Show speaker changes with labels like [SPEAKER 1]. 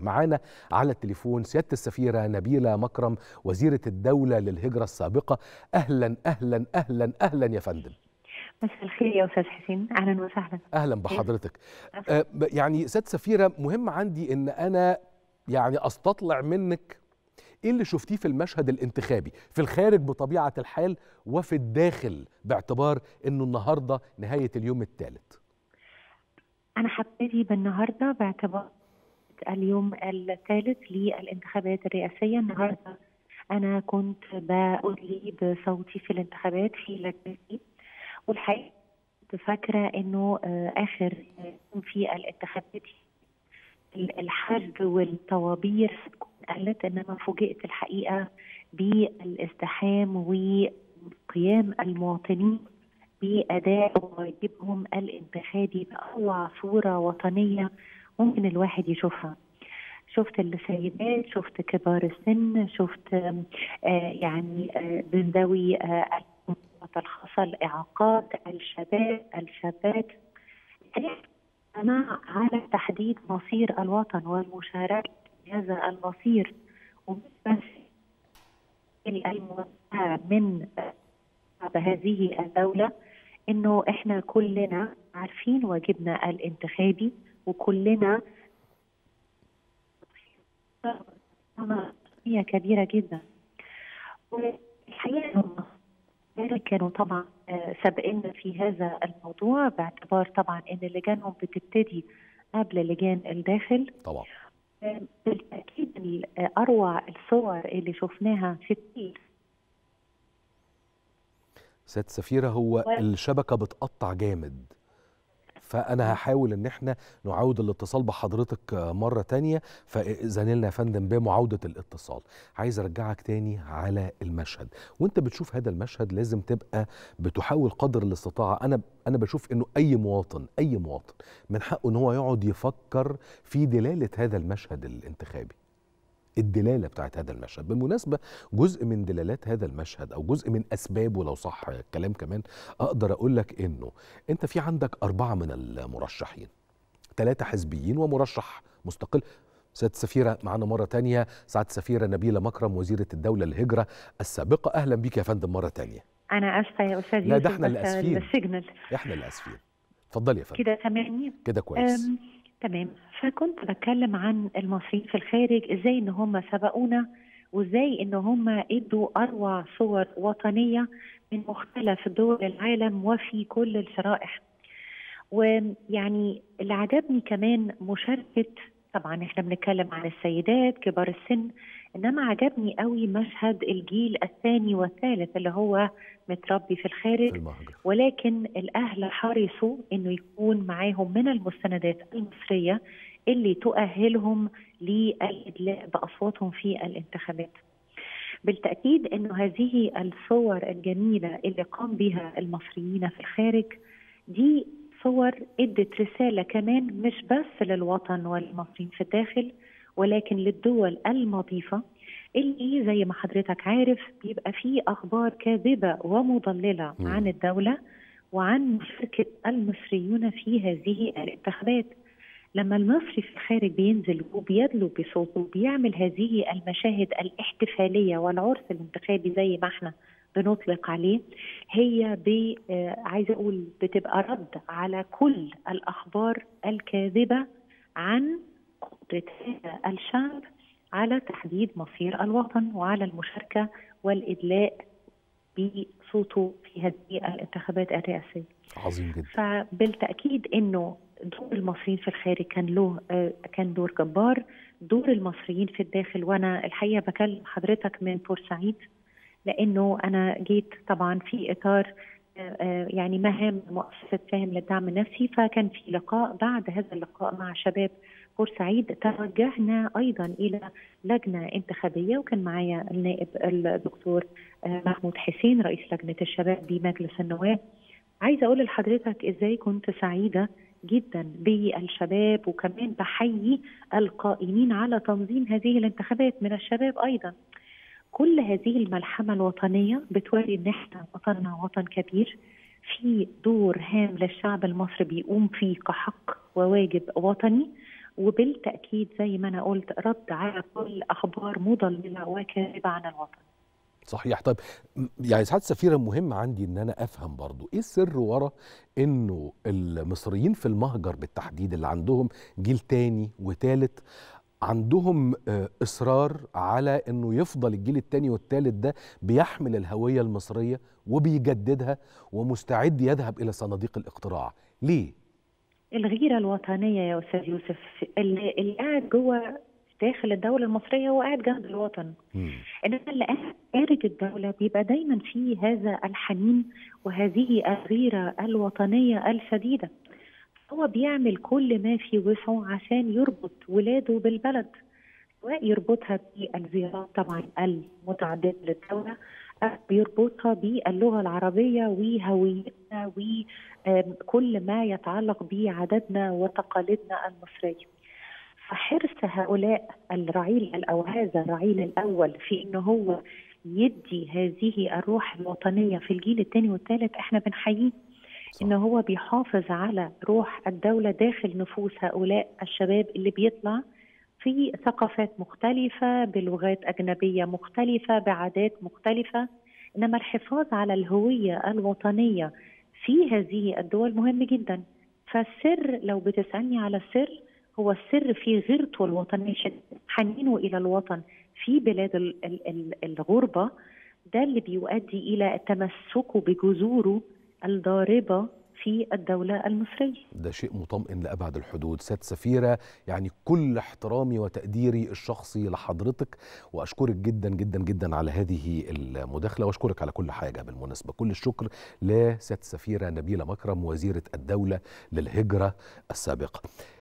[SPEAKER 1] معانا على التليفون سياده السفيره نبيله مكرم وزيره الدوله للهجره السابقه اهلا اهلا اهلا اهلا يا فندم
[SPEAKER 2] مساء الخير يا استاذ حسين اهلا وسهلا
[SPEAKER 1] اهلا بحضرتك آه يعني سياده السفيره مهم عندي ان انا يعني استطلع منك ايه اللي شفتيه في المشهد الانتخابي في الخارج بطبيعه الحال وفي الداخل باعتبار انه النهارده نهايه اليوم الثالث
[SPEAKER 2] انا هبتدي بالنهارده باعتبار اليوم الثالث للانتخابات الرئاسيه النهارده انا كنت بأدلي بصوتي في الانتخابات في لجنتي والحقيقه كنت فاكره انه اخر يوم في الانتخابات الحشد والطوابير قلت انما فوجئت الحقيقه بالازدحام وقيام المواطنين باداء واجبهم الانتخابي باروع صوره وطنيه ممكن الواحد يشوفها. شفت السيدات، شفت كبار السن، شفت آه يعني آه ذوي آه الخاصه الاعاقات، الشباب، الشابات مع على تحديد مصير الوطن والمشاركه في هذا المصير ومش بس الموجهه من هذه الدوله انه احنا كلنا عارفين واجبنا الانتخابي وكلنا هي كبيره جدا والحقيقه كانوا طبعا سابقنا في هذا الموضوع باعتبار طبعا ان لجانهم بتبتدي قبل لجان الداخل
[SPEAKER 1] طبعا
[SPEAKER 2] بالتاكيد اروع الصور اللي شفناها في التيل
[SPEAKER 1] سياده السفيره هو الشبكه بتقطع جامد فانا هحاول ان احنا نعاود الاتصال بحضرتك مره تانية فاذن لنا يا فندم بمعاوده الاتصال عايز ارجعك تاني على المشهد وانت بتشوف هذا المشهد لازم تبقى بتحاول قدر الاستطاعه انا انا بشوف انه اي مواطن اي مواطن من حقه ان هو يقعد يفكر في دلاله هذا المشهد الانتخابي الدلاله بتاعت هذا المشهد بالمناسبه جزء من دلالات هذا المشهد او جزء من اسبابه لو صح الكلام كمان اقدر اقول لك انه انت في عندك اربعه من المرشحين ثلاثه حزبيين ومرشح مستقل سياده السفيره معانا مره تانية سعاده السفيره نبيله مكرم وزيره الدوله للهجره السابقه اهلا بيك يا فندم مره تانية
[SPEAKER 2] انا اسفه يا استاذ
[SPEAKER 1] لا ده احنا اللي اسفين
[SPEAKER 2] السيجنال
[SPEAKER 1] احنا اللي اسفين اتفضلي يا فندم
[SPEAKER 2] كده تمام
[SPEAKER 1] كده كويس
[SPEAKER 2] تمام فكنت بتكلم عن المصريين في الخارج ازاي ان هم سبقونا وازاي ان هم ادوا اروع صور وطنيه من مختلف دول العالم وفي كل الشرائح ويعني اللي عجبني كمان مشاركه طبعا احنا بنتكلم عن السيدات كبار السن انما عجبني قوي مشهد الجيل الثاني والثالث اللي هو متربي في الخارج
[SPEAKER 1] في المهجر.
[SPEAKER 2] ولكن الاهل حرصوا انه يكون معاهم من المستندات المصريه اللي تؤهلهم للادلاء باصواتهم في الانتخابات. بالتاكيد انه هذه الصور الجميله اللي قام بها المصريين في الخارج دي صور ادت رساله كمان مش بس للوطن والمصريين في الداخل ولكن للدول المضيفه اللي زي ما حضرتك عارف بيبقى فيه اخبار كاذبه ومضلله
[SPEAKER 1] مم.
[SPEAKER 2] عن الدوله وعن مشاركه المصريون في هذه الانتخابات. لما المصري في الخارج بينزل وبيدلو بصوته وبيعمل هذه المشاهد الاحتفاليه والعرس الانتخابي زي ما احنا بنطلق عليه هي ب عايزه اقول بتبقى رد على كل الاخبار الكاذبه عن قدره هذا الشعب على تحديد مصير الوطن وعلى المشاركه والادلاء بصوته في هذه الانتخابات الرئاسيه.
[SPEAKER 1] عظيم جدا
[SPEAKER 2] فبالتاكيد انه دور المصريين في الخارج كان له كان دور جبار، دور المصريين في الداخل وانا الحقيقه بكلم حضرتك من بورسعيد لانه انا جيت طبعا في اطار يعني مهام مؤسسه فاهم للدعم النفسي فكان في لقاء بعد هذا اللقاء مع شباب بورسعيد توجهنا ايضا الى لجنه انتخابيه وكان معايا النائب الدكتور محمود حسين رئيس لجنه الشباب بمجلس النواب عايزه اقول لحضرتك ازاي كنت سعيده جدا بالشباب وكمان بحيي القائمين على تنظيم هذه الانتخابات من الشباب ايضا كل هذه الملحمه الوطنيه بتوري ان احنا وطننا وطن كبير في دور هام للشعب المصري بيقوم فيه كحق وواجب وطني وبالتاكيد زي ما انا قلت رد على كل اخبار مضلله وكاذبه عن الوطن
[SPEAKER 1] صحيح طيب يعني سعاده السفيره مهم عندي ان انا افهم برضو ايه السر ورا انه المصريين في المهجر بالتحديد اللي عندهم جيل تاني وتالت عندهم اصرار على انه يفضل الجيل التاني والتالت ده بيحمل الهويه المصريه وبيجددها ومستعد يذهب الى صناديق الاقتراع ليه
[SPEAKER 2] الغيره الوطنيه يا استاذ يوسف اللي, اللي قاعد جوه داخل الدوله المصريه هو قاعد جنب الوطن انما اللي قاعد خارج الدوله بيبقى دايما في هذا الحنين وهذه الغيره الوطنيه الشديده هو بيعمل كل ما في وسعه عشان يربط ولاده بالبلد سواء يربطها بالزيارات طبعا المتعدده للدوله أو بيربطها باللغه العربيه وهويتنا وكل ما يتعلق بعاداتنا وتقاليدنا المصريه. فحرص هؤلاء الرعيل او هذا الرعيل الاول في انه هو يدي هذه الروح الوطنيه في الجيل الثاني والثالث احنا بنحييه ان هو بيحافظ على روح الدوله داخل نفوس هؤلاء الشباب اللي بيطلع في ثقافات مختلفه بلغات اجنبيه مختلفه بعادات مختلفه انما الحفاظ على الهويه الوطنيه في هذه الدول مهم جدا فالسر لو بتسالني على السر هو السر في غيرته الوطنيه حنينه الى الوطن في بلاد الغربه ده اللي بيؤدي الى تمسكه بجذوره الضاربه في الدولة المصرية
[SPEAKER 1] ده شيء مطمئن لأبعد الحدود سيد سفيرة يعني كل احترامي وتقديري الشخصي لحضرتك وأشكرك جدا جدا جدا على هذه المداخلة وأشكرك على كل حاجة بالمناسبة كل الشكر لسيد سفيرة نبيلة مكرم وزيرة الدولة للهجرة السابقة